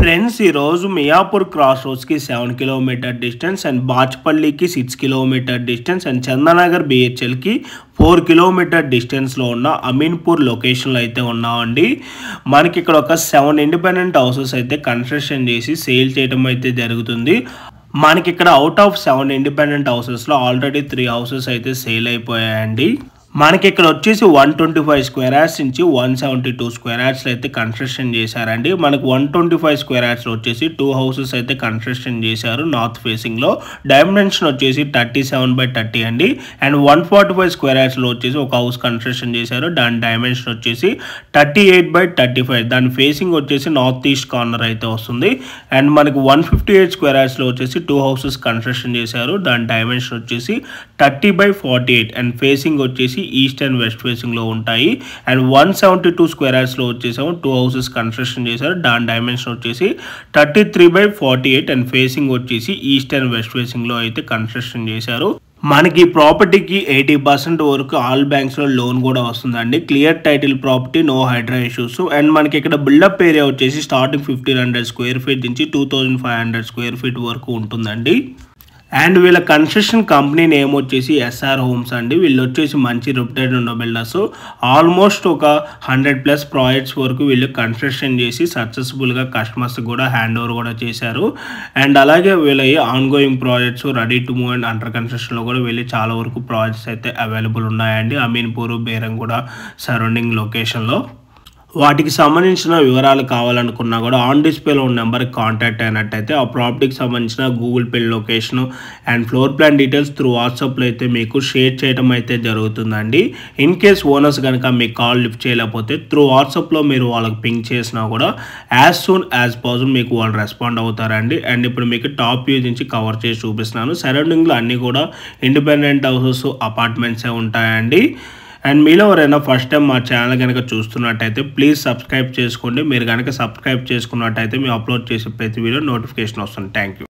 friends ఈరోజు Miyapur cross రోడ్స్కి seven kilometre distance and బాచ్పల్లికి six kilometre distance and Chandanagar బిహెచ్ఎల్కి ఫోర్ కిలోమీటర్ డిస్టెన్స్లో ఉన్న అమీన్పూర్ లొకేషన్లో అయితే ఉన్నామండి మనకి ఇక్కడ ఒక సెవెన్ ఇండిపెండెంట్ హౌసెస్ అయితే కన్స్ట్రక్షన్ చేసి సేల్ చేయడం అయితే జరుగుతుంది మనకి ఇక్కడ అవుట్ ఆఫ్ సెవెన్ ఇండిపెండెంట్ హౌసెస్లో ఆల్రెడీ త్రీ హౌసెస్ అయితే సేల్ అయిపోయాయండి మనకి ఇక్కడ వచ్చేసి one twenty five square yards నుంచి వన్ సెవెంటీ టూ స్క్వేర్ యార్డ్స్లో అయితే కన్స్ట్రక్షన్ చేశారండి మనకు వన్ ట్వంటీ ఫైవ్ స్క్వేర్ యార్డ్స్లో వచ్చేసి టూ హౌసెస్ అయితే కన్స్ట్రక్షన్ చేశారు నార్త్ ఫేసింగ్లో డైమెన్షన్ వచ్చేసి థర్టీ సెవెన్ బై థర్టీ అండి and one forty five square యార్డ్స్లో వచ్చేసి ఒక హౌస్ కన్స్ట్రక్షన్ చేశారు దాని డైమెన్షన్ వచ్చేసి thirty eight by thirty five దాని ఫేసింగ్ వచ్చేసి నార్త్ ఈస్ట్ కార్నర్ అయితే వస్తుంది అండ్ మనకి వన్ ఫిఫ్టీ ఎయిట్ స్క్వేర్ యార్డ్స్లో వచ్చేసి టూ హౌసెస్ కన్స్ట్రక్షన్ చేశారు దాని డైమెన్షన్ వచ్చేసి thirty by forty eight and facing వచ్చేసి ఈస్ట్ అండ్ వెస్ట్ ఫేసింగ్లో ఉంటాయి and one seventy two square యార్డ్స్లో వచ్చేసాము టూ హౌసెస్ కన్స్ట్రక్షన్ చేశారు దాని డైమెన్షన్ వచ్చేసి thirty three by forty eight and facing వచ్చేసి ఈస్ట్ అండ్ వెస్ట్ ఫేసింగ్లో అయితే కన్స్ట్రక్షన్ చేశారు మనకి ఈ ప్రాపర్టీకి ఎయిటీ పర్సెంట్ వరకు ఆల్ బ్యాంక్స్లో లోన్ కూడా వస్తుందండి clear title property no Hydraa issues and మనకి ఇక్కడ బిల్డప్ ఏరియా వచ్చేసి starting fifteen hundred square feet నుంచి two thousand five hundred square feet వరకు ఉంటుందండి అండ్ వీళ్ళ కన్స్ట్రక్షన్ కంపెనీ నేమ్ వచ్చేసి ఎస్ఆర్ హోమ్స్ అండి వీళ్ళు వచ్చేసి మంచి రిప్యూటెడ్ ఉన్న బిల్డర్స్ ఆల్మోస్ట్ ఒక హండ్రెడ్ ప్లస్ ప్రాజెక్ట్స్ వరకు వీళ్ళు కన్స్ట్రక్షన్ చేసి సక్సెస్ఫుల్గా కస్టమర్స్ కూడా హ్యాండ్ ఓవర్ కూడా చేశారు అండ్ అలాగే వీళ్ళ on going projects ready to move and under కన్స్ట్రక్షన్లో కూడా వీళ్ళు చాలా వరకు ప్రాజెక్ట్స్ అయితే అవైలబుల్ ఉన్నాయండి అమీన్పూర్ బేరంగూడ సరౌండింగ్ లొకేషన్లో వాటికి సంబంధించిన వివరాలు కావాలనుకున్నా కూడా ఆన్ డిస్ప్లేలో ఉన్న నెంబర్కి కాంటాక్ట్ అయినట్టయితే ఆ ప్రాపర్టీకి సంబంధించిన Google pay location and floor plan details through వాట్సాప్లో అయితే మీకు షేర్ చేయడం అయితే జరుగుతుందండి ఇన్ కేస్ ఓనర్స్ కనుక మీకు కాల్ లిఫ్ట్ చేయలేకపోతే త్రూ వాట్సాప్లో మీరు వాళ్ళకి పింక్ చేసినా కూడా యాజ్ సూన్ యాజ్ పాసిబుల్ మీకు వాళ్ళు రెస్పాండ్ అవుతారండి అండ్ ఇప్పుడు మీకు టాప్ వ్యూ నుంచి కవర్ చేసి చూపిస్తున్నాను సరౌండింగ్లో అన్నీ కూడా ఇండిపెండెంట్ హౌసెస్ అపార్ట్మెంట్సే ఉంటాయండి అండ్ మీలో ఎవరైనా ఫస్ట్ టైం మా ఛానల్ కనుక చూస్తున్నట్టయితే ప్లీజ్ సబ్స్క్రైబ్ చేసుకోండి మీరు కనుక సబ్స్క్రైబ్ చేసుకున్నట్టయితే మేము అప్లోడ్ చేసే ప్రతి వీడియో నోటిఫికేషన్ వస్తుంది థ్యాంక్ యూ